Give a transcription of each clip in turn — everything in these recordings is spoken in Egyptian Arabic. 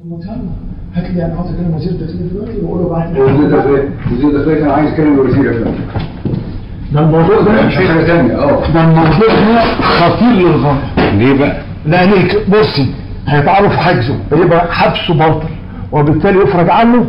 هات لي انا عاوز اكلم وزير الداخليه دلوقتي واقول له بعت لي وزير الداخلية وزير الداخلية كان عايز يكلم الوزير يا فندم ده الموضوع ده مش حاجة تانية اه ده الموضوع ده خطير للغايه ليه بقى؟ لان بصي هيتعرض في حجزه يبقى حبسه باطل وبالتالي يفرج عنه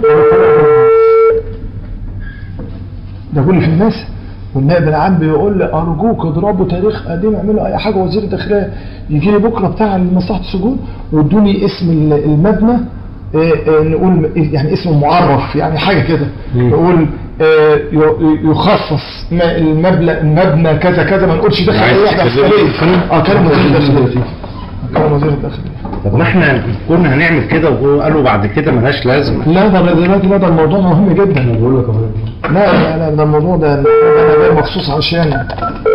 ده كل في الناس والنائب العام بيقول لي ارجوك اضربوا تاريخ قديم اعملوا اي حاجه وزير الداخليه يجي لي بكره بتاع مصلحه السجون وادوني اسم ال- المبنى إيه، إيه، نقول يعني اسم معرف يعني حاجه كده نقول آه، ي- يخصص ما- المبلغ المبنى كذا كذا ما نقولش دخل عايز اي واحده تكلمني عسكريه في القانون؟ اه كلام وزير الداخليه كلام وزير الداخليه طب ما احنا كنا هنعمل كده وهو قالوا بعد كده ملهاش لازمه لا ده ده دلوقتي لا ده الموضوع مهم جدا انا بقول لك لا لا لا ده الموضوع ده انا جاي مخصوص عشان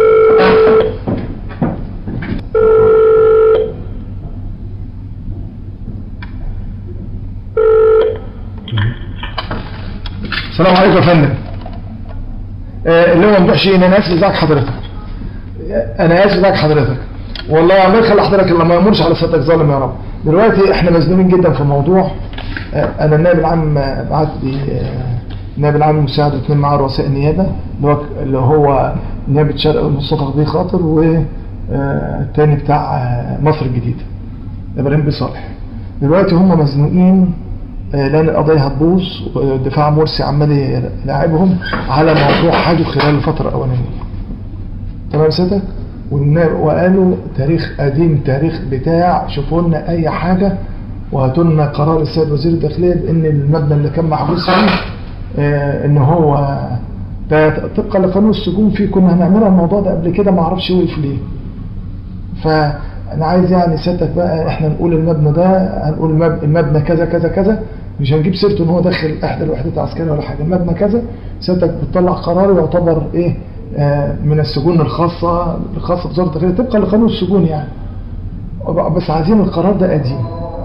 السلام عليكم يا فندم آه، اللي هو ممدوح شيء انا اسف ازيك حضرتك انا اسف ازيك حضرتك والله ما يخلي حضرتك الا ما يامرش على صدق ظالم يا رب دلوقتي احنا مزنوقين جدا في الموضوع آه، انا النائب العام آه، بعت لي آه، النائب العام المساعد واثنين معاه رؤساء النيابه اللي هو اللي هو نيابه شرق مصطفى غدي خاطر والتاني بتاع آه، مصر الجديده ابراهيم بن صالح دلوقتي هم مزنوقين آه، لان القضيه هتبوظ ودفاع مرسي عمال يلاعبهم على موضوع حاجه خلال الفتره الاولانيه تمام سيادتك والنا- وقالوا تاريخ قديم تاريخ بتاع شوفوا لنا اي حاجه وهاتوا لنا قرار السيد وزير الداخليه بان المبنى اللي كان محبوس فيه آه، ان هو ده طبقا لقانون السجون فيه كنا هنعملها الموضوع ده قبل كده ما اعرفش وقف ليه فانا عايز يعني سيادتك بقى احنا نقول المبنى ده هنقول المب- المبنى كذا كذا كذا مش هنجيب سيرته ان هو داخل احدى الوحدات العسكريه ولا حاجه المبنى كذا سيادتك بتطلع قرار يعتبر ايه آه من السجون الخاصه الخاصه بوزاره الداخليه طبقا لقانون السجون يعني بس عايزين القرار ده قديم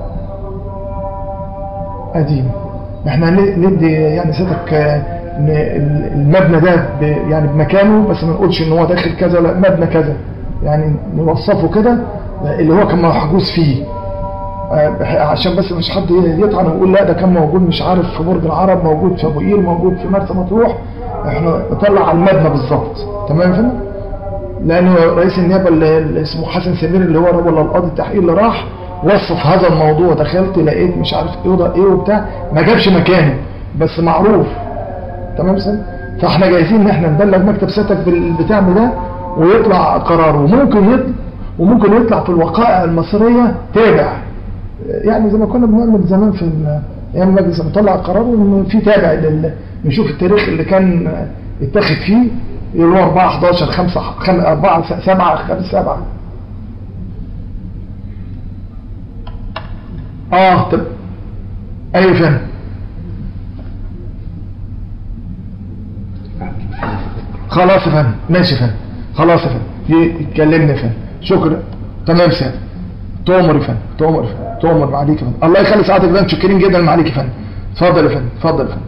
قديم احنا هن- ندي يعني سيادتك آه، ان ال- المبنى ده ب- يعني بمكانه بس ما نقولش ان هو داخل كذا لا مبنى كذا يعني نوصفه كده اللي هو كان محجوز فيه آه، بح- عشان بس مش حد يطعن ويقول لا ده كان موجود مش عارف في برج العرب موجود في ابو قير موجود في مرسى مطروح احنا نطلع على المبنى بالظبط تمام يا فندم؟ لانه رئيس النيابه اللي اللي اسمه حسن سمير اللي هو رجل القاضي التحقيق اللي راح وصف هذا الموضوع دخلت لقيت مش عارف ايه وده ايه وبتاع ما جابش مكانه بس معروف تمام سن فاحنا جايزين ان احنا نبلغ مكتب سيادتك بالبتاع ده ويطلع قرار وممكن يطلع وممكن يطلع في الوقائع المصريه تابع يعني زي ما كنا بنعمل زمان في ال- ايام المجلس نطلع قرار وإن في تابع لل... نشوف التاريخ اللي كان اتاخد فيه اللي هو 4 11 5 4 7 5 7 اه طب ايوه فاهم خلاص يا فندم ماشي يا فندم خلاص يا فندم ي- يكلمني يا فندم شكرا تمام يا فندم تؤمر يا فندم تؤمر يا فندم تؤمر معاليك يا فندم الله يخلي سعادتك ده متشكرين جدا معاليك يا فندم اتفضل يا فندم اتفضل يا فندم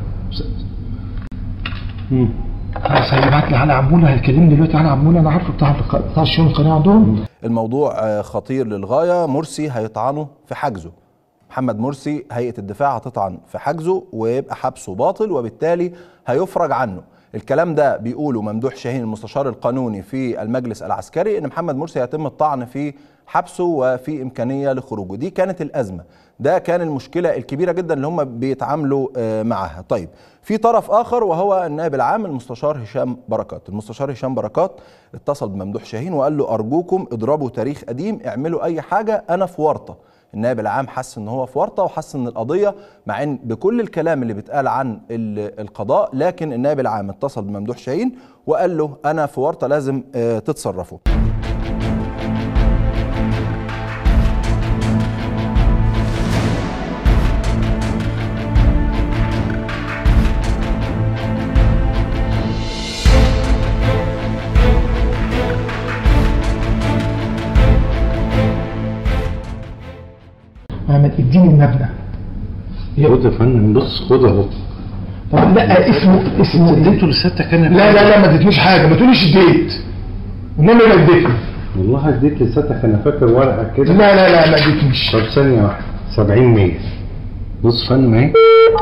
خلاص هيبعت لي على عموله هيكلمني دلوقتي على عموله انا عارفه بتاع الق- بتاع الشؤون القانونيه عندهم الموضوع آه، خطير للغاية مرسي هيطعنه في حجزه محمد مرسي هيئة الدفاع هتطعن في حجزه ويبقى حبسه باطل وبالتالي هيفرج عنه الكلام ده بيقوله ممدوح شاهين المستشار القانوني في المجلس العسكري ان محمد مرسي هيتم الطعن في حبسه وفي امكانيه لخروجه دي كانت الازمه ده كان المشكله الكبيره جدا اللي هم بيتعاملوا آه، معاها طيب في طرف اخر وهو النائب العام المستشار هشام بركات المستشار هشام بركات اتصل بممدوح شاهين وقال له ارجوكم اضربوا تاريخ قديم اعملوا اي حاجه انا في ورطه النائب العام حس ان هو في ورطه وحس ان القضيه مع ان بكل الكلام اللي بيتقال عن ال- القضاء لكن النائب العام اتصل بممدوح شاهين وقال له انا في ورطه لازم آه، تتصرفوا محمد اديني المبنى خد يا فندم بص خد اهو طب لا اسمه اسمه إيه؟ اديته لسيادتك انا لا لا لا ما اديتنيش حاجه ما تقوليش اديت انما ما اديتني والله اديت لسيادتك انا فاكر ورقه كده لا لا لا ما اديتنيش طب ثانيه واحده 70 100 بص فن اهي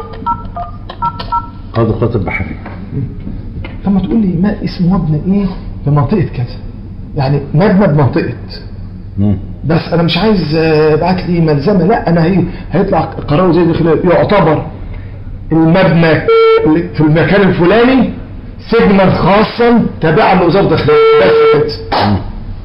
قاضي قاتل بحري طب ما تقول لي ما اسم مبنى ايه في منطقه كذا يعني مبنى بمنطقه مم. بس انا مش عايز آه، ابعت لي ملزمه لا انا هي هيطلع قرار زي داخليه يعتبر المبنى اللي في المكان الفلاني سجنا خاصا تابعا لوزاره الداخليه بس كده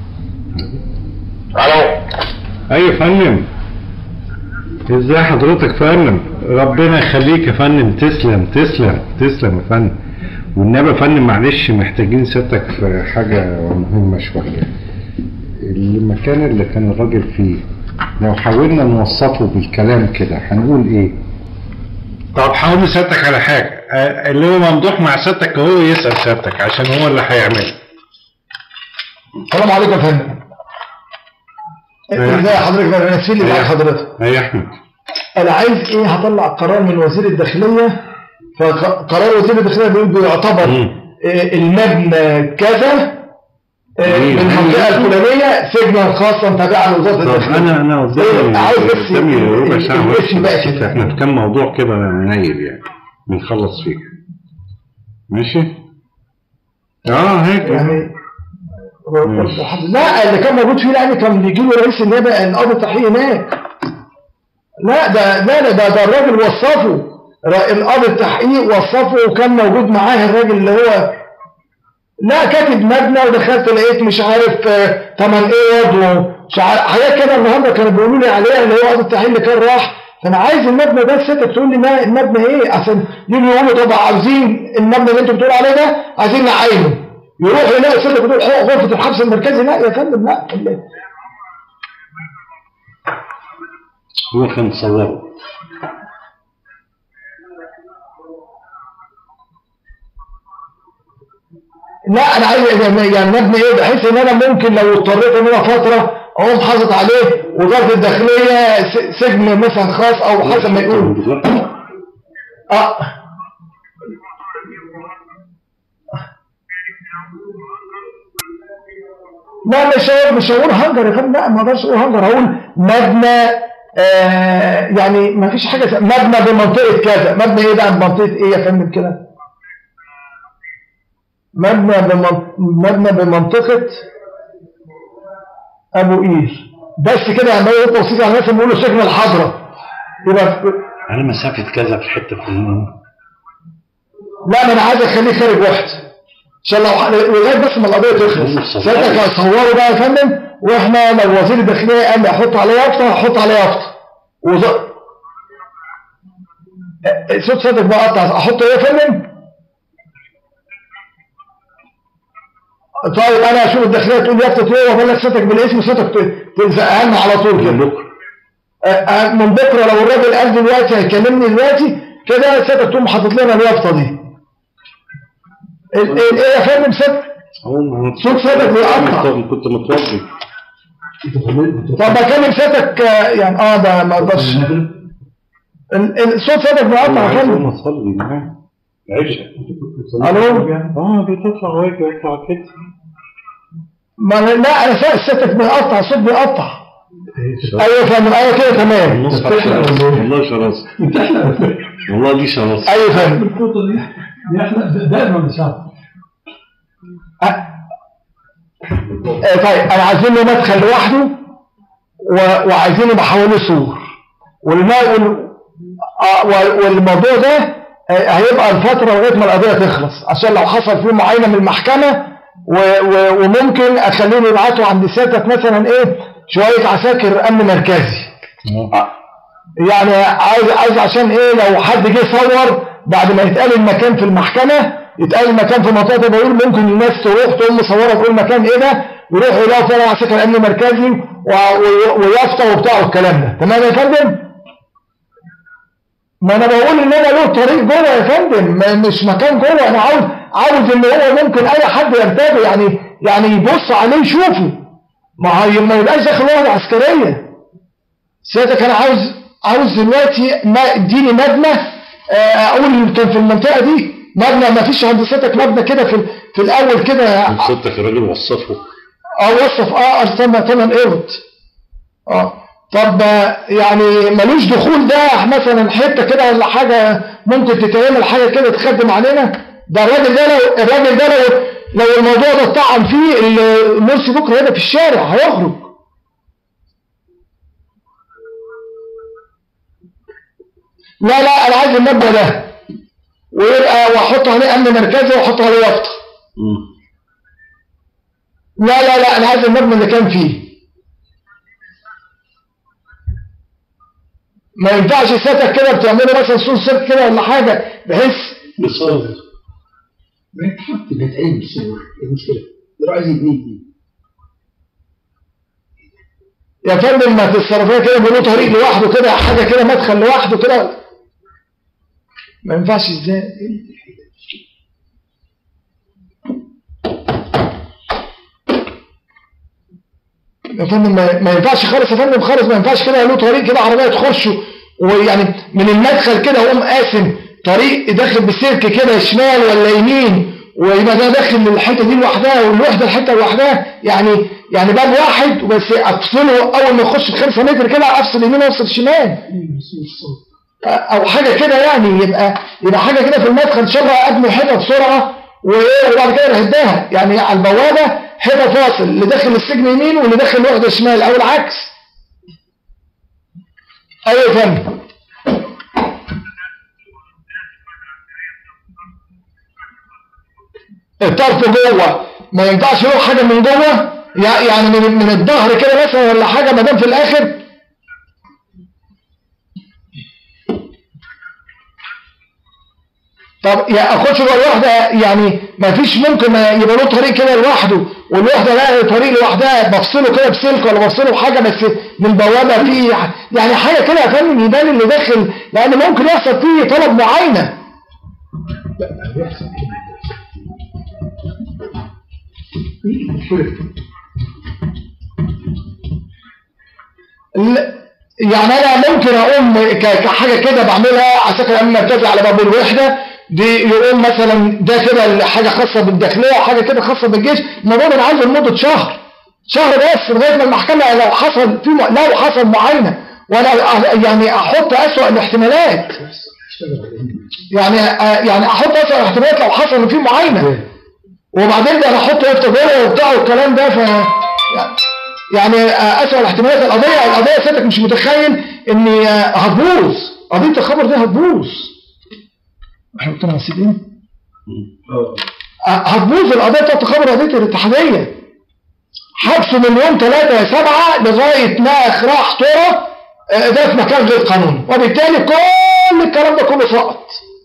ايوه يا فندم ازاي حضرتك يا فندم ربنا يخليك يا فندم تسلم تسلم تسلم يا فندم والنبي يا فندم معلش محتاجين سيادتك في حاجة مهمة شوية المكان اللي كان الراجل فيه لو حاولنا نوصفه بالكلام كده هنقول ايه طب حاول سيادتك على حاجة آه، اللي هو ممدوح مع سيادتك هو يسأل سيادتك عشان هو اللي هيعمله السلام عليكم يا فندم أيوة. ازاي حضرتك انا نسيت لي بقى أيوة. حضرتك ايه يا احمد انا عايز ايه هطلع قرار من وزير الداخليه فقرار وزير الداخليه بيقول بيعتبر مم. آه، المبنى كذا آه، جميل. من المنطقه الفلانيه سجنا خاصا تابعا لوزاره طب الداخليه انا انا قدامي عاوز بس قدامي ربع ال- ساعه الاسم بقى بس كده. احنا في كام موضوع كده منيل يعني بنخلص فيه ماشي اه هيك يعني ماشي. لا اللي كان موجود فيه يعني كان بيجي له رئيس النيابه القاضي التحقيق هناك لا ده لا لا ده ده الراجل وصفه را- القاضي التحقيق وصفه وكان موجود معاه الراجل اللي هو لا كاتب مبنى ودخلت لقيت مش عارف آه، تمن ايه ومش عارف حاجات كده النهارده كانوا بيقولوا لي عليها اللي هو قاضي التحقيق اللي كان راح فانا عايز المبنى ده ستك تقول لي ما المبنى ايه عشان يجوا يقولوا طب عاوزين المبنى اللي انتوا بتقولوا عليه ده عايزين نعينه يروح يلاقي ستك بتقول حق غرفه الحبس المركزي لا يا فندم لا هو كان صوره لا انا عايز يعني يعني مبنى ايه بحيث ان انا ممكن لو اضطريت ان انا فتره اقوم حاطط عليه وزاره الداخليه س- سجن مثلا خاص او حسب ما يقول اه لا مش هقول مش هقول هنجر يا فندم لا ما اقدرش اقول هنجر هقول مبنى آه يعني ما فيش حاجه اسمها- مبنى بمنطقه كذا مبنى ايه بقى بمنطقه ايه يا فندم كده مبنى بمن... مبنى بمنطقه ابو قير بس كده يعني يقول توصيف على الناس بيقولوا سجن الحضره يبقى على مسافة كذا في الحتة الفلانية لا ما انا عايز اخليه خارج وحده عشان لو لغايه بس ما القضيه تخلص ساعتها هتصوروا بقى يا فندم واحنا لو وزير الداخليه قال لي احط عليه يافطه هحط عليه يافطه وز... أه، صوت صدق بقى قطع احط ايه يا فندم؟ طيب انا اشوف الداخليه تقول يافطه ايه واقول لك صوتك بالاسم صوتك ت- تلزقها لنا على طول كده من بكرة أه، أه، من بكره لو الراجل قال دلوقتي هيكلمني دلوقتي كده ستك تقوم حاطط لنا اليافطه دي ال- ال- ايه يا فندم ست هو صوت صدق بيقطع كنت متوضي طب بكلم ستك آه، يعني اه ده ما اقدرش ال- ال- صوت صدق بيقطع يا فندم ما اصلي معاه عيشة الو اه بتطلع ويجي يطلع كده ما أنا- لا انا سا- ستك بيقطع الصوت بيقطع ايوه يا فندم ايوه كده تمام النص شراسة والله شراسة والله دي شراسة ايوه يا فندم الخطة دي بيحلق دائما بشعر آه، طيب انا عايزين له مدخل لوحده و- وعايزين يبقى حواليه سور والما وال- آه، وال- والموضوع ده آه، هيبقى الفتره لغايه ما القضيه تخلص عشان لو حصل فيه معاينه من المحكمه و- و- وممكن اخليهم يبعتوا عند سيادتك مثلا ايه شويه عساكر امن مركزي آه، يعني عايز عايز عشان ايه لو حد جه صور بعد ما يتقال المكان في المحكمه يتقال المكان في منطقه بقول ممكن الناس تروح تقوم مصوره تقول المكان ايه ده يروحوا يلاقوا فعلا عساكر امن مركزي و- و- ويافطه وبتاع والكلام ده تمام يا فندم؟ ما انا بقول ان انا له طريق جوه يا فندم ما- مش مكان جوه انا عاوز عاوز ان هو ممكن اي حد يرتبه يعني يعني يبص عليه يشوفه ما هي ما يبقاش داخل وحده عسكريه سيادتك انا عاوز عاوز دلوقتي ما اديني مبنى آه، اقول كان في المنطقه دي مبنى ما فيش عند سيادتك مبنى كده في ال- في الاول كده صدق الراجل وصفه اه وصف اه استنى ثمان ايرت اه طب آه، يعني ملوش دخول ده مثلا حته كده ولا حاجه ممكن تتعمل حاجه كده تخدم علينا ده الراجل ده لو الراجل ده لو لو الموضوع ده اتطعن فيه المرسي بكره هيبقى في الشارع هيخرج لا لا انا عايز المبنى ده ويبقى واحط عليه امن مركزي واحط عليه يافطه لا لا لا انا عايز المبنى اللي كان فيه ما ينفعش سيادتك كده بتعملوا مثلا صوت سلك كده ولا حاجه بحيث بالصوت ما يتحط بيتعين بالصور ايه المشكله؟ ده عايز يبني يا فندم ما تتصرفيها كده بيقولوا طريق لوحده كده حاجه كده مدخل لوحده كده ما ينفعش ازاي يا فندم ما ما ينفعش خالص يا فندم خالص ما ينفعش كده له طريق كده عربيه تخش ويعني من المدخل كده يقوم قاسم طريق داخل بالسلك كده شمال ولا يمين ويبقى ده داخل الحته دي لوحدها والوحده الحته لوحدها يعني يعني باب واحد بس افصله اول ما يخش في 5 متر كده افصل يمين وافصل شمال او حاجه كده يعني يبقى يبقى حاجه كده في المدخل ان شاء الله ابني حته بسرعه وايه وبعد كده نهدها يعني على البوابه حته فاصل اللي داخل السجن يمين واللي داخل الوحده شمال او العكس ايوه يا فندم الطرف جوه ما ينفعش يروح حاجه من جوه يع- يعني من من الظهر كده مثلا ولا حاجه ما دام في الاخر طب يا اخش جوه الوحده يعني ما فيش ممكن ما يبقى له طريق كده لوحده والوحده لا طريق لوحدها بفصله كده بسلك ولا بفصله بحاجه بس من البوابه فيه يعني حاجه كده يا فندم يبان اللي داخل لان ممكن يحصل فيه طلب معاينه لا، يعني انا ممكن اقوم ك- كحاجه كده بعملها على سكن امن مركزي على باب الوحده دي يقوم مثلا ده كده حاجه خاصه بالداخليه وحاجه كده خاصه بالجيش الموضوع ده انا عايزه لمده شهر شهر بس لغايه ما المحكمه لو حصل في م- لو حصل معاينه وانا أ- يعني احط اسوأ الاحتمالات يعني أ- يعني احط اسوأ الاحتمالات لو حصل إن في معاينه وبعدين ده انا احط افتجاره وبتاع والكلام ده ف يعني آه، اسوء الاحتمالات القضيه القضيه سيادتك مش متخيل ان آه، هتبوظ قضيه الخبر دي هتبوظ احنا قلنا على السي آه، هتبوظ القضيه بتاعت الخبر قضيه الاتحاديه حبسه من يوم 3 7 لغايه ما اخراج طرق آه، ده في مكان غير قانوني وبالتالي كل الكلام ده كله سقط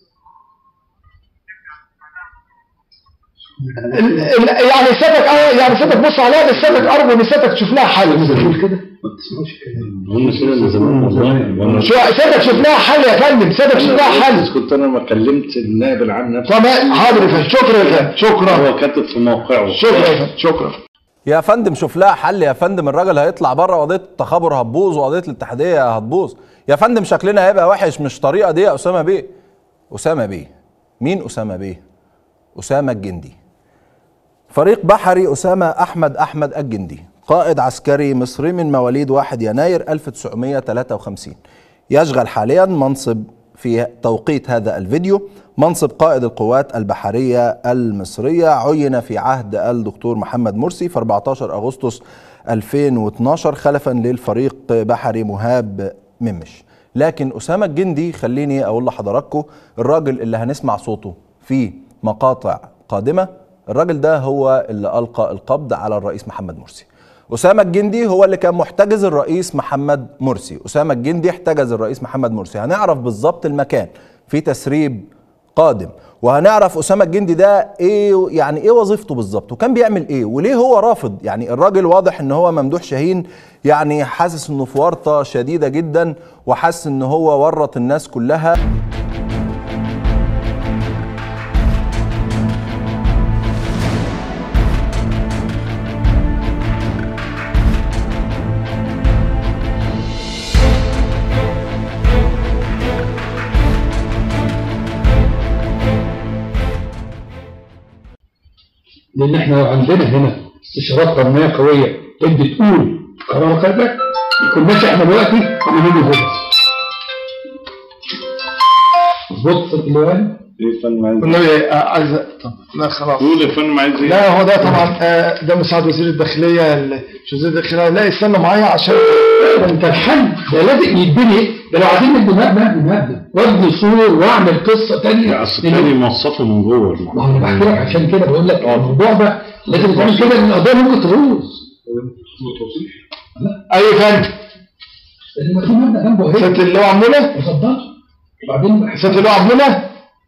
ال- ال- يعني سيادتك اه يعني سيادتك بص عليها بس سيادتك ارجو ان سيادتك تشوف لها حل كده ما تسمعش كلام هم كده اللي زمان والله وانا شو سيادتك شوف لها حل يا فندم سيادتك شوف لها حل كنت انا ما كلمت النائب العام نفسه طب حاضر يا فندم شكرا يا فندم شكرا هو كاتب في موقعه شكرا يا فندم شكرا يا فندم شوف لها حل يا فندم الراجل هيطلع بره وقضيه التخابر هتبوظ وقضيه الاتحاديه هتبوظ يا فندم شكلنا هيبقى وحش مش طريقه دي يا اسامه بيه اسامه بيه مين اسامه بيه اسامه الجندي فريق بحري اسامه احمد احمد الجندي قائد عسكري مصري من مواليد 1 يناير 1953 يشغل حاليا منصب في توقيت هذا الفيديو منصب قائد القوات البحرية المصرية عين في عهد الدكتور محمد مرسي في 14 أغسطس 2012 خلفا للفريق بحري مهاب ممش لكن أسامة الجندي خليني أقول لحضراتكم الراجل اللي هنسمع صوته في مقاطع قادمة الراجل ده هو اللي ألقى القبض على الرئيس محمد مرسي أسامة الجندي هو اللي كان محتجز الرئيس محمد مرسي أسامة الجندي احتجز الرئيس محمد مرسي هنعرف بالظبط المكان في تسريب قادم وهنعرف أسامة الجندي ده ايه يعني ايه وظيفته بالظبط وكان بيعمل ايه وليه هو رافض يعني الراجل واضح ان هو ممدوح شاهين يعني حاسس انه في ورطة شديدة جدا وحاسس ان هو ورط الناس كلها لان احنا عندنا هنا استشارات قانونيه قويه انت تقول قرار قلبك يكون ماشي احنا دلوقتي عاملين له هوبس مظبوط اللوان ايه يا فندم عايز والنبي آه، عايز طب لا خلاص قول يا فندم عايز ايه؟ لا هو ده طبعا آه، ده مساعد وزير الداخليه ال- مش وزير الداخليه لا استنى معايا عشان ده انت الحل ده لازم يتبني ده لو عايزين نبني مبنى نبني مبنى وابني سور واعمل قصه تانية لا اصل التاني موصفه من جوه ما هو انا بحكي لك عشان كده بقول لك الموضوع ده لازم يتعمل كده لان القضيه ممكن تبوظ اي فندم لان في مبنى جنبه اهي ست اللي هو عموله ما صدقش وبعدين ست اللي هو عموله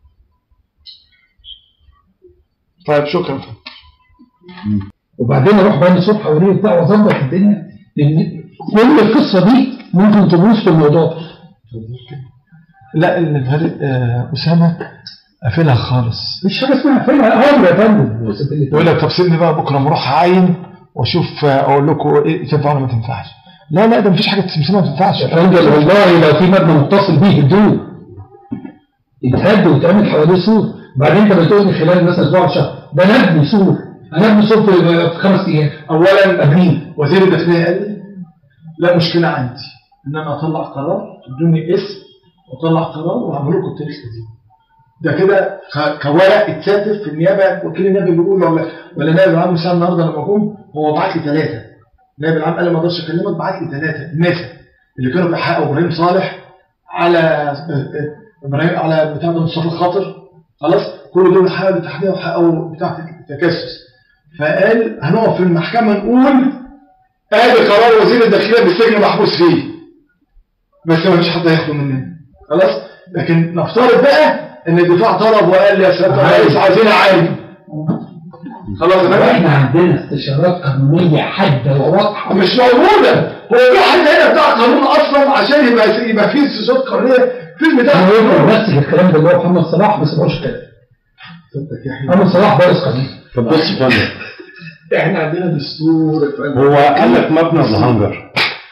طيب شكرا فندم وبعدين اروح بقى الصبح اوريه بتاع واظبط الدنيا لان كل القصه دي ممكن تبوظ في الموضوع ده. لا الفريق آه، اسامه قافلها خالص مفيش حاجه اسمها فين امر يا فندم يا ست اللي يقول لك طب سيبني بقى بكره اما اروح اعين واشوف آه، اقول لكم ايه تنفع ولا ما تنفعش لا لا ده مفيش حاجه اسمها ما تنفعش يا فندم والله لو في مبنى متصل بيه هدوء يتهد ويتعمل حواليه سور بعدين انت بتقول لي خلال مثلا اسبوع شهر ده نبني سور هنبني سور في في خمس ايام اولا ابنيه وزير الداخليه قال لي لا مشكله عندي ان انا اطلع قرار تدوني اسم واطلع قرار واعمل لكم التاريخ دي ده كده ك- كورق اتسدد في النيابه وكيل النيابه بيقول ولا ولا نائب العام مساء النهارده لما جم هو بعت لي ثلاثه نائب العام قال لي ما اقدرش اكلمك بعت لي ثلاثه الناس اللي كانوا بيحققوا ابراهيم صالح على آه، آه، ابراهيم على بتاع ده مصطفى خاطر خلاص كل دول حققوا التحديه وحققوا بتاع التجسس فقال هنقف في المحكمه نقول ادي قرار وزير الداخليه بالسجن محبوس فيه بس ما فيش حد هياخده مننا خلاص لكن نفترض بقى ان الدفاع طلب وقال يا سياده الرئيس عايزين عين خلاص يا فندم؟ احنا عندنا استشارات قانونيه حاده وواضحه مش موجوده هو في حد هنا بتاع قانون اصلا عشان يبقى يبقى فيه استشارات قانونيه في البتاع هو يقدر بس الكلام ده اللي هو محمد صلاح بس ما هوش كده محمد صلاح دارس قانون طب بص يا فندم احنا عندنا دستور يا فندم. هو قال لك مبنى الهنجر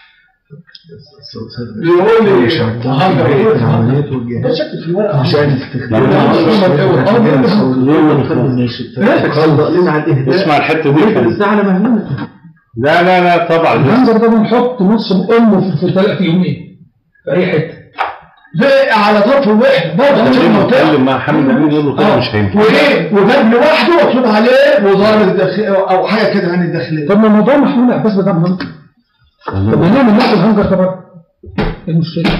بيقول لي هنجر ايه ده شكل في الورقه عشان اسمع الحته دي يا فندم. لا لا لا طبعا المنظر ده بنحط نص امه في في ثلاث يومين في اي حته ده على طرف الوحده برضه عشان لما المنطقه اتكلم مع حامد امين يقول له كده مش هينفع وايه وباب لوحده مكتوب عليه وزاره الداخليه او حاجه كده عن الداخليه طب ما الموضوع محمول عباس ده مهندس طب ما نعمل نفس الهنجر طبعا ايه المشكله؟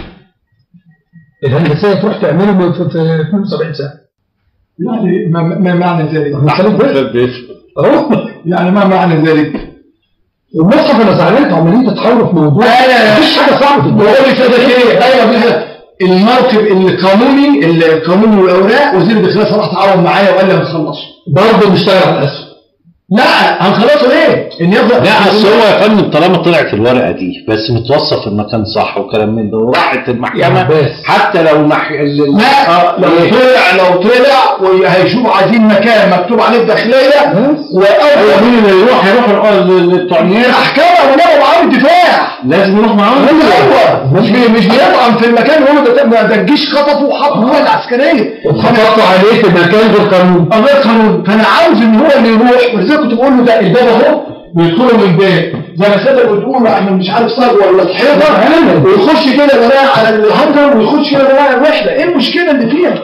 الهندسيه تروح تعمله في في 72 ساعه يعني ما, ما معنى ذلك؟ المصاريف بس اهو يعني ما معنى ذلك؟ والمصحف انا زعلان انتوا عمالين تتحاوروا في موضوع أنا- مفيش حاجه صعبه في الدنيا بقول لك كده ايه؟ ايوه بيها الموقف القانوني القانوني والاوراق وزير الداخليه صلاح تعاون معايا وقال لي هنخلصه برضه نشتغل على الاسهم لا هنخلصه ليه؟ ان يفضل لا اصل هو يا فندم طالما طلعت الورقه دي بس متوصف المكان صح وكلام من ده وراحت يا المحكمه عباس. حتى لو مح... ال- ال- لا لو إيه؟ طلع لو طلع وهيشوفوا عايزين مكان مكتوب عليه الداخليه بس. واول مين اللي يروح يروح الطعنيات احكام ونبقى معاه الدفاع لازم يروح معاهم ايوه مش بي مش بيطعن في المكان ويقول له ده ما ده الجيش خطفه وحطه جوه العسكريه وخططوا عليه في مكان غير قانوني غير قانون فانا عاوز ان هو اللي يروح ولذلك كنت بقول له ده الباب اهو بيدخلوا من باب زي ما سيادتك بتقول اعمل مش عارف صاج ولا الحيطه ويخش كده بناء على الهنجر ويخش كده بناء على الوحده ايه المشكله اللي فيها؟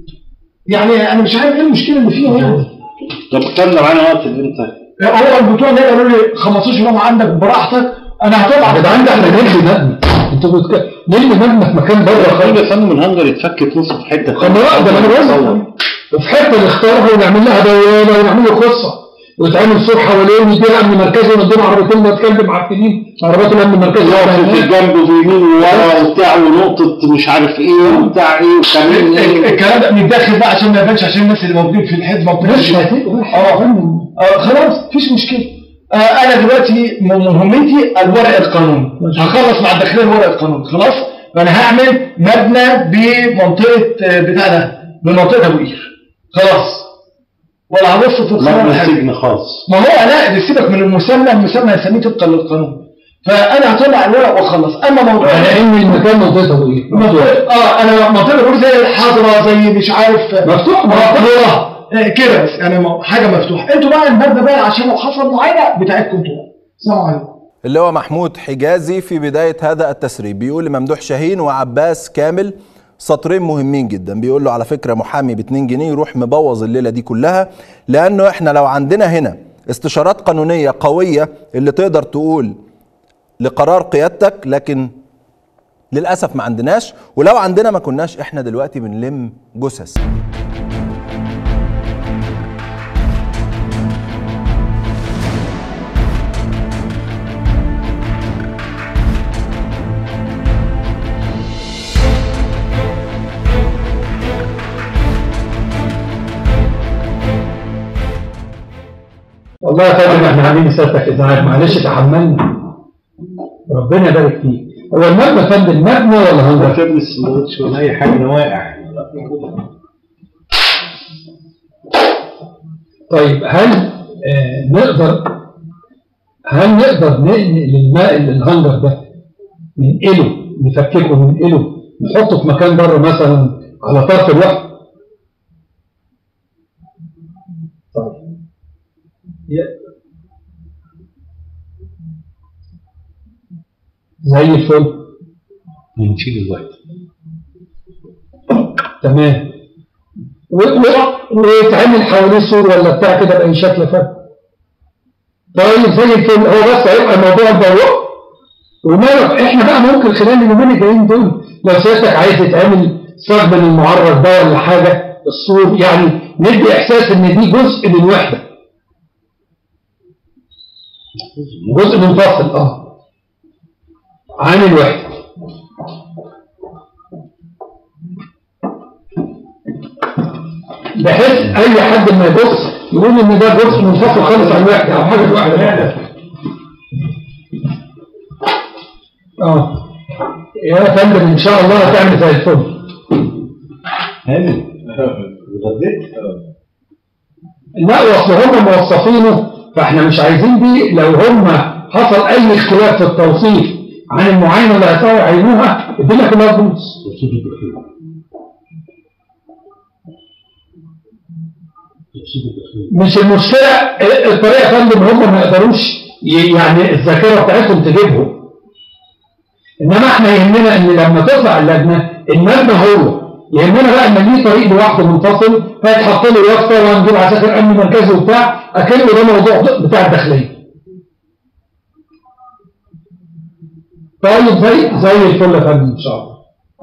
يعني انا مش عارف ايه المشكله اللي فيها يعني طب اتكلم معانا وقت اللي انت هو البتوع ده قالوا لي 15 يوم عندك براحتك انا هطلع يا جدعان ده احنا نلغي مبنى انتوا بتك... نلغي مبنى في مكان بره خلي خالص يا فندم الهنجر يتفك نص في حته خلاص ده انا بقول لك. وفي حته نختارها ونعمل لها دوامه ونعمل له قصه ويتعمل سور حواليه ويدير امن مركزي ونديهم عربيتين نتكلم معفنين عربيات الامن المركزي يقف في الجنب ويمين وورا وبتاع ونقطة مش عارف ايه وبتاع ايه وكمان ايه الكلام ده بنتدخل بقى عشان ما يبانش عشان الناس اللي موجودين في الحزب ما مش هتبقى اه آه، خلاص مفيش مشكله آه انا دلوقتي م- مهمتي الورق القانوني هخلص مع الداخليه الورق القانوني خلاص فانا هعمل مبنى بمنطقه آه، بتاع ده بمنطقه ابو قير خلاص ولا هبص في القانون مبنى حاجة. سجن خاص ما هو لا دي سيبك من المسمى المسمى هسميه طبقا للقانون فانا هطلع الورق واخلص اما موضوع على ان المكان منطقته ايه؟ منطقة- اه انا منطقه بقول زي الحضره زي مش عارف مفتوح مفتوح آه، كده بس يعني م- حاجه مفتوحه انتوا بقى المبنى بقى عشان لو حصل معايا بتاعتكم انتوا بقى السلام عليكم اللي هو محمود حجازي في بداية هذا التسريب بيقول لممدوح شاهين وعباس كامل سطرين مهمين جدا بيقول له على فكرة محامي ب 2 جنيه يروح مبوظ الليلة دي كلها لأنه احنا لو عندنا هنا استشارات قانونية قوية اللي تقدر تقول لقرار قيادتك لكن للأسف ما عندناش ولو عندنا ما كناش احنا دلوقتي بنلم جثث والله يا فندم احنا عاملين سيادتك ازعاج معلش تحملنا ربنا يبارك فيك هو المبنى يا فندم مبنى ولا هنجر؟ كتب السندوتش ولا اي حاجه أنا واقع طيب هل آه نقدر هل نقدر ننقل الماء اللي الهنجر ده ننقله نفككه ننقله نحطه في مكان بره مثلا على طرف الوقت طيب ي- زي الفل نشيل الوقت تمام و- و- ويتعمل حواليه سور ولا بتاع كده بأي شكل فرق طيب زي الفل هو بس هيبقى الموضوع مبوق وماله احنا بقى ممكن خلال اليومين الجايين دول لو سيادتك عايز يتعمل صاج من المعرض ده ولا حاجه السور يعني ندي احساس ان دي جزء من وحده جزء منفصل اه عن الوحده بحيث اي حد ما يبص يقول ان ده جزء منفصل خالص عن الوحده او حاجه لوحدها اه يا فندم ان شاء الله هتعمل زي الفل هاني غديت لا واصل هم موصفينه فاحنا مش عايزين دي لو هم حصل اي اختلاف في التوصيف عن المعاينه اللي هيطلعوا يعينوها الدنيا كلها تبوظ مش المشكله الطريقه يا فندم هم ما يقدروش ي- يعني الذاكره بتاعتهم تجيبهم انما احنا يهمنا ان لما تطلع اللجنه المبنى هو يهمنا بقى ان ليه طريق لوحده منفصل فيتحط له يافطه وهنجيب عساكر امن مركزي وبتاع اكنه ده موضوع بتاع الداخليه. طيب زي زي الفل يا فندم ان شاء الله.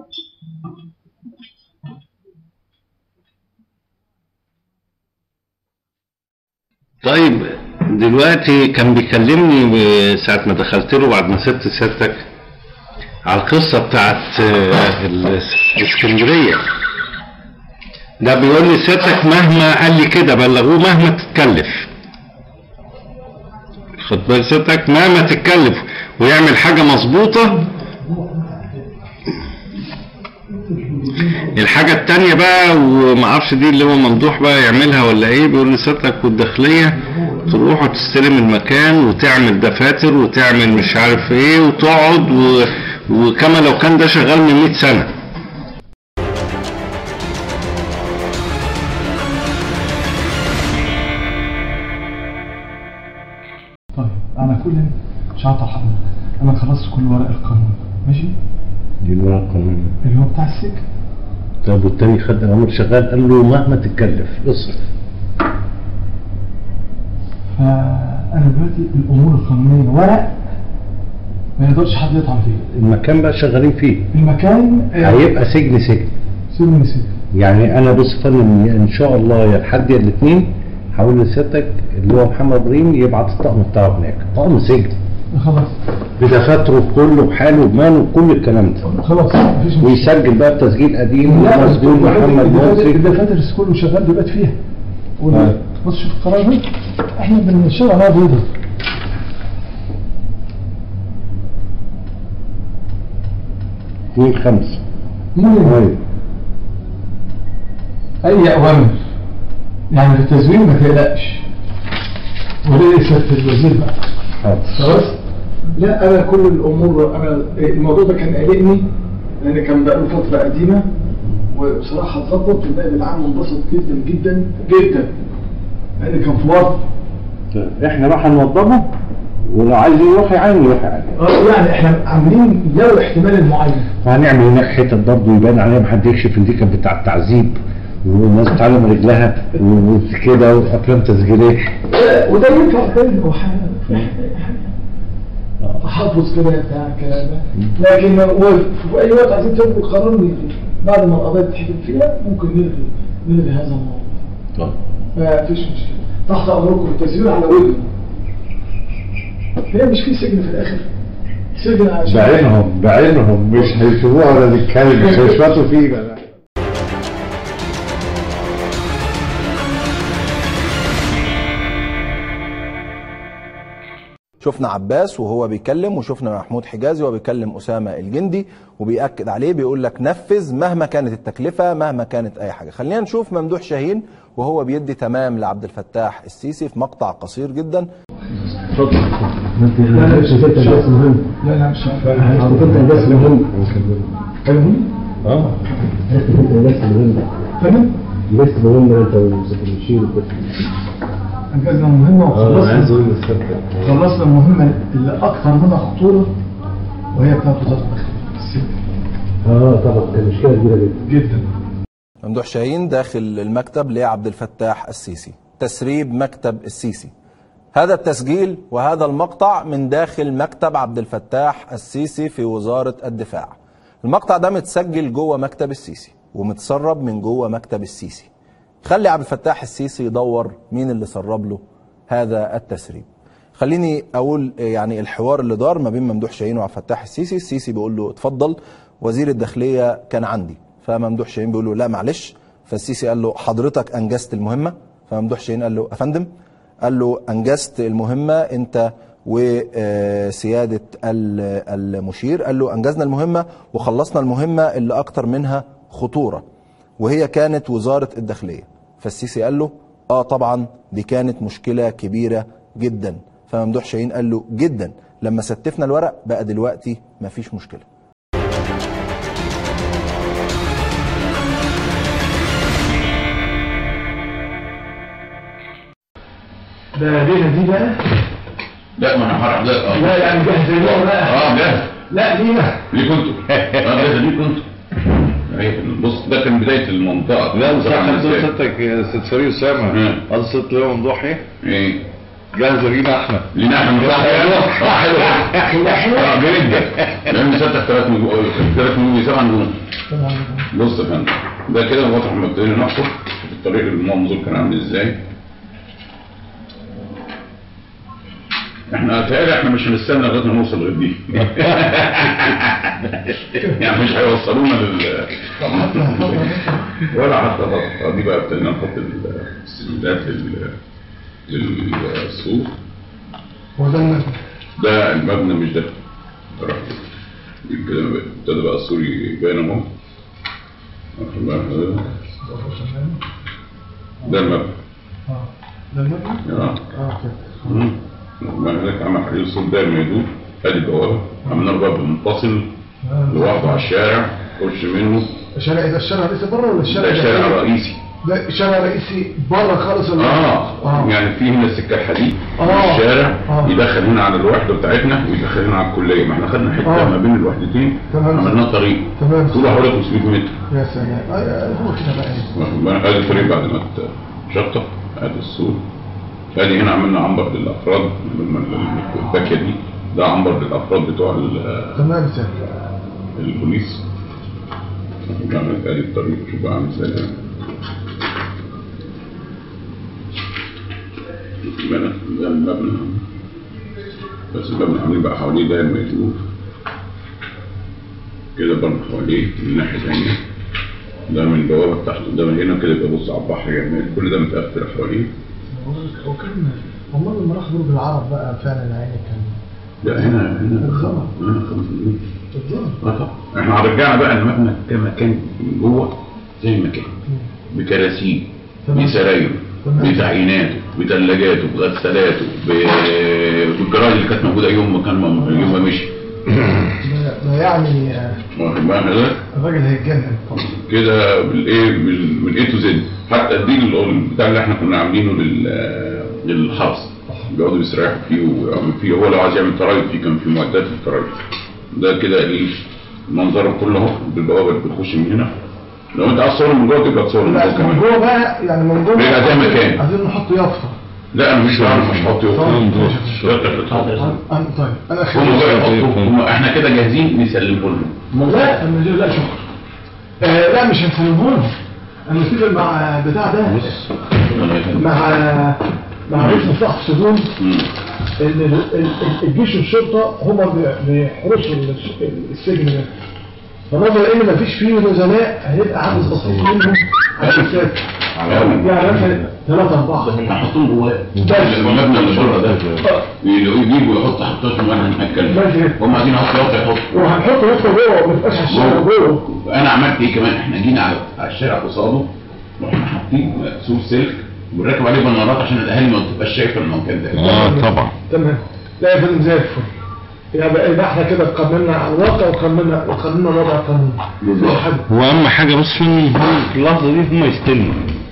طيب دلوقتي كان بيكلمني ساعة ما دخلت له بعد ما سبت سيادتك على القصة بتاعت آه، ال- الاسكندرية ده بيقول لي سيادتك مهما قال لي كده بلغوه مهما تتكلف خد بال سيادتك مهما تتكلف ويعمل حاجة مظبوطة الحاجة التانية بقى ومعرفش دي اللي هو ممدوح بقى يعملها ولا ايه بيقول لي سيادتك والداخلية تروح تستلم المكان وتعمل دفاتر وتعمل مش عارف ايه وتقعد و... وكما لو كان ده شغال من 100 سنة طيب انا كل مش هعطل حضرتك انا خلصت كل ورق القانون ماشي دي الورقة القانونية اللي هو بتاع السجن طب والتاني خد الامر شغال قال له مهما تتكلف اصرف فانا دلوقتي الامور القانونيه ورق ما يقدرش حد يطعن فيه المكان بقى شغالين فيه المكان آه، هيبقى سجن سجن سجن سجن يعني انا بص فن ان شاء الله يا الحد يا الاثنين هقول لسيادتك اللي هو محمد ابراهيم يبعت الطقم بتاعه هناك طقم سجن خلاص بدفاتره بكله بحاله بماله بكل الكلام ده خلاص مفيش مشكله ويسجل بقى بتسجيل قديم لا بس ومسجون محمد الدفاتر- مرسي الدفاتر كله شغال بيبات فيها وال- طيب. بص شوف القرار ده احنا بنشتغل عليها بيضة اثنين خمسة مين طيب اي اوامر يعني في التزوير ما تقلقش وليه سياده الوزير بقى حاضر خلاص لا انا كل الامور انا الموضوع ده كان قلقني لان كان بقاله فتره قديمه وبصراحه اتظبط النائب العام انبسط جدا جدا جدا لان كان في ورطه طيب. احنا بقى هنوضبه ولو عايز يروح يعين يروح يعين اه يعني احنا عاملين لو احتمال المعين وهنعمل هناك حتت برضه يبان عليها محد يكشف ان دي كانت بتاع التعذيب والناس بتعلم رجلها وكده وافلام تسجيليه وده ينفع فين هو تحفظ كده بتاع الكلام ده لكن وفي اي وقت عايزين تاخدوا قرار نلغي بعد ما القضيه تحكم فيها ممكن نلغي نلغي هذا الموضوع ما فيش مشكله تحت امركم التسجيل على وجهه هي مش في سجن في الاخر سجن عشان بعينهم بعينهم مش هيشوفوها ولا نتكلم مش هيشفطوا فينا شفنا عباس وهو بيكلم وشفنا محمود حجازي وهو بيكلم أسامة الجندي وبيأكد عليه بيقول لك نفذ مهما كانت التكلفة مهما كانت أي حاجة خلينا نشوف ممدوح شاهين وهو بيدي تمام لعبد الفتاح السيسي في مقطع قصير جدا لا لا مش هتبقى مهم لا لا مش هتبقى بس مهم مهم اه بس مهم فاهم بس مهم انت والمشير وكده انجزنا مهمه اه انا عايز وخلصنا اقول للسبت خلصنا المهمه اللي اكثر منها خطوره وهي بتاعت وزاره الداخليه السجن اه طبعا كانت مشكله كبيره جدا جدا ممدوح شاهين داخل المكتب لعبد الفتاح السيسي تسريب مكتب السيسي هذا التسجيل وهذا المقطع من داخل مكتب عبد الفتاح السيسي في وزارة الدفاع المقطع ده متسجل جوه مكتب السيسي ومتسرب من جوه مكتب السيسي خلي عبد الفتاح السيسي يدور مين اللي سرب له هذا التسريب خليني اقول يعني الحوار اللي دار ما بين ممدوح شاهين وعبد الفتاح السيسي السيسي بيقول له اتفضل وزير الداخليه كان عندي فممدوح شاهين بيقول له لا معلش فالسيسي قال له حضرتك انجزت المهمه فممدوح شاهين قال له افندم قال له انجزت المهمه انت وسياده المشير قال له انجزنا المهمه وخلصنا المهمه اللي اكتر منها خطوره وهي كانت وزاره الداخليه فالسيسي قال له اه طبعا دي كانت مشكله كبيره جدا فممدوح شاهين قال له جدا لما ستفنا الورق بقى دلوقتي مفيش مشكله ده لينا دي بقى لا ما انا هروح ده اه لا يعني جاهز لنا بقى اه جاهز لا لينا ليه كنتوا؟ اه جاهز ليه كنتوا؟ أيوة، بص ده كان بداية المنطقة لا بس عامل احنا إزاي؟ ستك يا ست فريد اسامه مم. قصه ليه ممدوح ايه؟ ايه جاهزه لينا احنا لينا احنا مصلحة اه حلو اه جدا لان ستك ثلاث نجوم ثلاث نجوم سبع نجوم بص يا فندم ده كده واضح لما ابتدينا نحفر في الطريق المنظور كان عامل ازاي احنا تقريبا احنا مش هنستنى لغايه ما نوصل لغايه دي يعني مش هيوصلونا لل ولا حتى خط دي بقى ابتدينا نحط السلمات لل للسور هو ده المبنى ده المبنى مش ده راح كده ابتدى بقى السور يبان اهو واخد بالك حضرتك؟ ده المبنى اه ده المبنى اه اه كده هناك عمل حديد السور دايما يدور ادي البوابه عملنا له باب منفصل لوحده على الشارع خش منه الشارع اذا الشارع الرئيسي بره ولا الشارع ده الشارع الداخلي؟ الرئيسي ده الشارع الرئيسي بره خالص ولا اه اه يعني في هنا السكه الحديد آه. الشارع آه. يدخل هنا على الوحده بتاعتنا ويدخل هنا على الكليه ما احنا خدنا حته آه. ما بين الوحدتين تمام. عملنا طريق تمام. طوله حوالي 500 متر يا سلام آه، آه، هو كده بقى ايه واخد بالك؟ ادي الطريق بعد ما اتشطب ادي السور ادي هنا عملنا عنبر للافراد لما- الباكيه دي ده عنبر للافراد بتوع ال- تمام سهل البوليس واخد بالك؟ ادي الطريق شوف بقى عامل ازاي ده. ده ده المبنى بس المبنى عاملين بقى حواليه داير ما يدور كده برضه حواليه من الناحية الثانية ده من البوابة بتاعته ده من هنا كده يبقى بص على البحر يعني كل ده متقفل حواليه هو كان امال لما راح برج العرب بقى فعلا عيني كان لا هنا هنا بالظبط. هنا خمس مليون بالظبط اه طبعا احنا رجعنا بقى المبنى كما كان من جوه زي ما كان بكراسيه تمام. بسرايره تمام. بتعييناته بثلاجاته بغسالاته ب- بالجراج اللي كانت موجوده يوم ما كان يوم ما مشي ده ده يعني آه، واخد بالك حضرتك؟ الراجل هيتجنن طبعا كده بالايه بال- من اي تو زد حتى الديل اللي هو بتاع اللي احنا كنا عاملينه لل للحرس بيقعدوا يستريحوا فيه ويعملوا فيه هو لو عايز يعمل ترايب فيه كان في معدات للترايب ده كده ايه المنظر كله اهو بالبوابه اللي بتخش من هنا لو انت عايز تصور من جوه تبقى تصور من لا جوه من كمان جوه بقى يعني من جوه بيبقى ده مكان. عايزين نحط يافطه لا انا مش عارف مش هحط يوم طيب انا طيب انا هم خليل بقى يحطوا هم احنا كده جاهزين نسلمه لهم لا انا لا شكرا آه لا مش هنسلمه لهم انا متفق مع بتاع ده مع مع رئيس مصلحه السجون مم. ان ال- ال- ال- الجيش والشرطه هما بي- بيحرسوا الس- السجن ده فنظرا ان مفيش فيه نزلاء هيبقى عدد بسيط منهم عشان يسافر يعني مثلا ثلاثة أربعة هنحطهم جواه بس. المبنى اللي بره ده يجيبوا يحط حطهم واحنا هنتكلم ماشي. هم عايزين يحطوا يافطه يحطوا وهنحط نقطة جوه ما تبقاش على الشارع جوه انا عملت ايه كمان احنا جينا على على الشارع قصاده رحنا حاطين سور سلك ونركب عليه بنارات عشان الاهالي ما تبقاش شايفه المكان ده اه طبعا تمام لا يا فندم زي الفل يبقى يبقى احنا كده قمنا على الواقع وقمنا وقمنا الوضع القانوني بالظبط. زي حد واهم حاجه بس هم في اللحظه دي هم يستلموا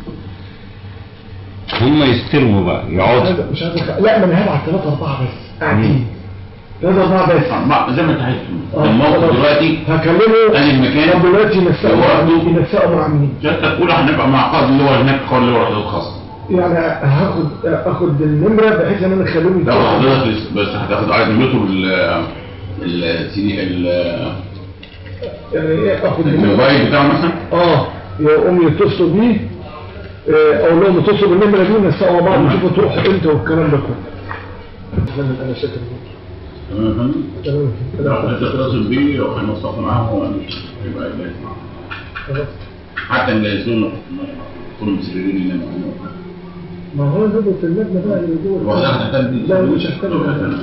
هم يستلموا بقى يقعدوا هذا مش عايز أخ- لا ما انا هبعت ثلاثة أربعة بس قاعدين ثلاثة أربعة بس أربعة زي ما انت عايز آه. الموقف دلوقتي هكلمه أنا المكان طب دلوقتي ينسقوا مع لوحده. مين؟ ينسقوا مع مين؟ جت الاولى هنبقى مع قائد اللي هو هناك قائد اللي هو وحدات خاصه يعني هاخد اخد النمرة بحيث ان انا اخليهم لا يتفقوا. حضرتك لسه بس هتاخد عايز نمرته ال ال سي ال يعني ايه اخد النمرة الموبايل بتاعه مثلا اه يقوم يتصلوا بيه آه، اقول لهم اتصلوا بالنمرة دي ونسقوا مع بعض ونشوفوا تروحوا امتى والكلام ده كله فندم، انا شاكر ليك. تمام تمام لو تمام. انت تتصل بيه وهنوصف معاه هو يبقى جاهز معاه خلاص. حتى نجهزوا كل المسررين اللي معانا ما هو نضرب في المبنى بقى اللي جوه هو ده هتهتم بيه لا مش ههتم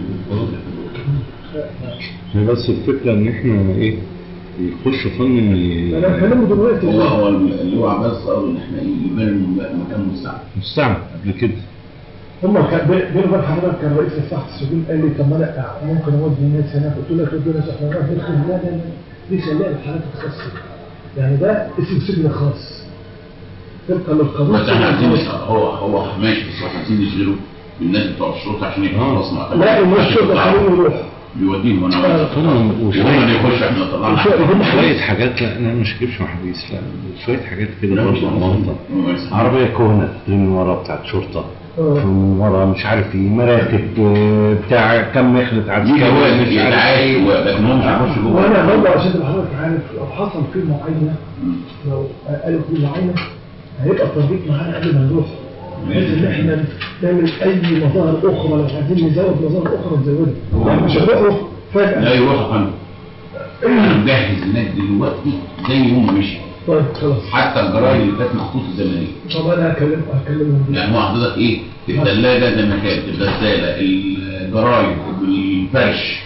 هي بس الفكره ان احنا ايه يخشوا فن انا هكلمه دلوقتي هو هو اللي هو عباس قال ان احنا ايه يبان مكان مستعمل مستعمل قبل كده هم كان بي- بيني وبين حضرتك كان رئيس مصلحه السجون قال لي طب ما انا ممكن اودي الناس هناك قلت له يا ودي ناس احنا نروح ندخل لا لا لا دي خليها للحالات الخاصه يعني ده اسم سجن خاص طبقا للقانون بس احنا عايزين سجن خاص. هو هو ماشي بس احنا عايزين نشغله بالناس بتوع الشرطه عشان يخلص مع لا الناس شرطه خليهم يروحوا بيوديهم وانا فن وهو وشويه اللي يخش احنا طلعنا شويه حاجات لا انا مش هجيبش محابيس لا شويه حاجات كده برضه منظر عربي عربيه كهنه من ورا بتاعت شرطه آه. من ورا مش عارف ايه مراتب آه، بتاع كم يخلط عسكري يجي هو مش عارف يتعايش ايه لكن هو مش هيخش وانا جوه برضه عشان تبقى حضرتك عارف لو حصل في معينه لو قالوا في معينه هيبقى التطبيق معانا قبل ما نروح بحيث ان احنا نعمل اي مظاهر اخرى لو عايزين نزود مظاهر اخرى نزودها يعني مش هنروحوا لا فجاه يوافق عنه انا مجهز هناك دلوقتي زي هم مشي طيب خلاص حتى الجرايد اللي كانت محطوطه زمنيه طب انا هكلم هكلمهم دي يعني هو حضرتك ايه الثلاجه زي ما كانت الغساله الجرايد الفرش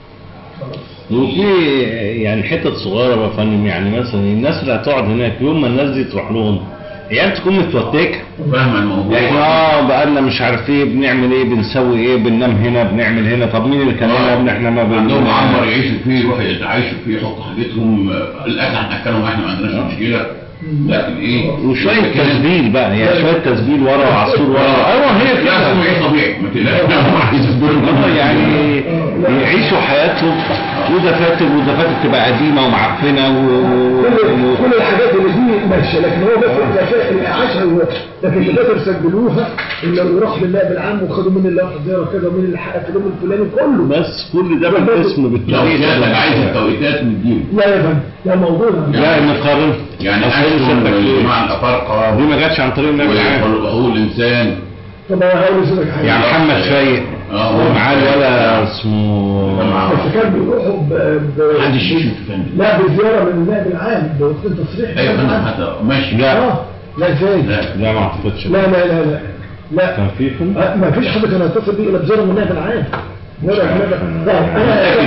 وفي يعني حتت صغيره بقى فندم يعني مثلا الناس اللي هتقعد هناك يوم ما الناس دي تروح لهم عيال تكون متوتكه فاهم الموضوع يعني اه بقالنا مش عارف ايه بنعمل ايه بنسوي ايه بننام هنا بنعمل هنا طب مين اللي كان هنا ابن احنا ما عندهم بننام معمر يعيشوا فيه يروحوا يتعايشوا فيه يحطوا حاجتهم آه، الاكل هناكلهم احنا ما عندناش مشكله لكن ايه وشويه تسبيل بقى يعني شويه تسبيل ورا وعصور ورا ايوه هي لا كده هو ايه طبيعي ما تقلقش هم عايزين اه يعني يعيشوا حياتهم ودفاتر ودفاتر تبقى قديمه ومعفنه و... كل كل الحاجات اللي دي ماشيه لكن هو بس الاشياء اللي عاشها هو لكن الدكاتره سجلوها ان لو راح بالنائب العام وخدوا من اللي راح زياره كذا ومن اللي حقق اليوم الفلاني كله بس كل ده بالاسم لو بالطريقه سيادتك عايز التوقيتات نديله لا يا فندم لا موضوع لا نقارن يعني أصل أشهر شدك إيه؟ الجماعة الأفارقة دي ما جاتش عن طريق النبي العام وهو الإنسان طب انا هقول لسيدك حاجه يعني محمد فايق اه ومعاه ولا اسمه بس كان بيروحوا ب... ب... محدش يشوف فندم لا بزياره من النائب العام بوقت تصريح أيوة النائب فندم العام. حتى ماشي لا اه لا ازاي لا لا ما اعتقدش لا لا لا لا لا كان في فيلم آه، ما فيش حد كان يتصل بيه الا بزياره من النائب العام لا لا لا لا متأكد انا منه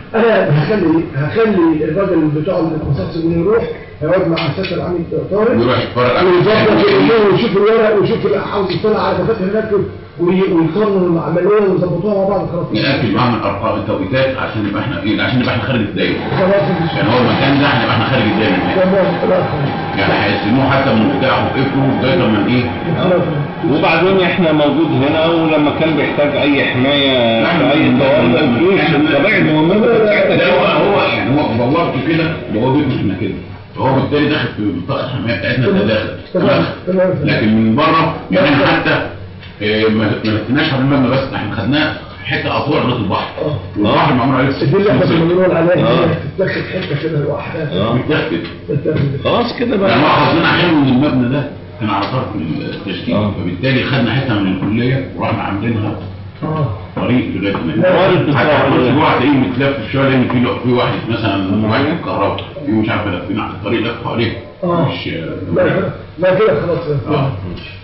انا هخلي هخلي الراجل بتاع المستخدم يروح هيقعد مع السيد العميد طارق ويروح يتفرج على ويظبط الامور ويشوف الورق ويشوف عاوز يطلع على دفاتر هناك وي- ويقارنوا العمليه ويظبطوها مع بعض خلاص نأكد معاهم الارقام التوقيتات عشان نبقى احنا ايه عشان نبقى احنا خارج الدايره خلاص يعني هو المكان ده هنبقى احنا خارج الدايره تمام خلاص يعني هيقسموه حتى من بتاعه وقفلوا لغايه لما ايه خلاص وبعدين احنا موجود هنا ولما كان بيحتاج اي حمايه في اي طوارئ الجيش الطبيعي المهم ده هو هو يعني هو بلغته كده وهو بيكشفنا كده فهو بالتالي داخل في بطاقه الحمايه بتاعتنا ده داخل تمام تمام لكن من بره يعني احنا حتى إيه، ما ما لفيناش على المبنى بس احنا خدناه حته اطوار لغايه البحر والبحر معمول عليه دي اللي احنا كنا بنقول عليها آه. إنك تتاخد حته كده لوحدها متاكد تتاخد. خلاص كده يعني بقى هو حظنا حلو ان المبنى ده كان على طرف التشكيل آه. فبالتالي خدنا حته من الكليه ورحنا عاملينها اه طريق لغايه لا، ما وارد حتى بتاع- كل جوه هتلاقيه متلف شويه لان في في واحد مثلا واحد في الكهرباء في مش عارف لافين على الطريق لف حواليه آه. مش لا لا كده خلاص اه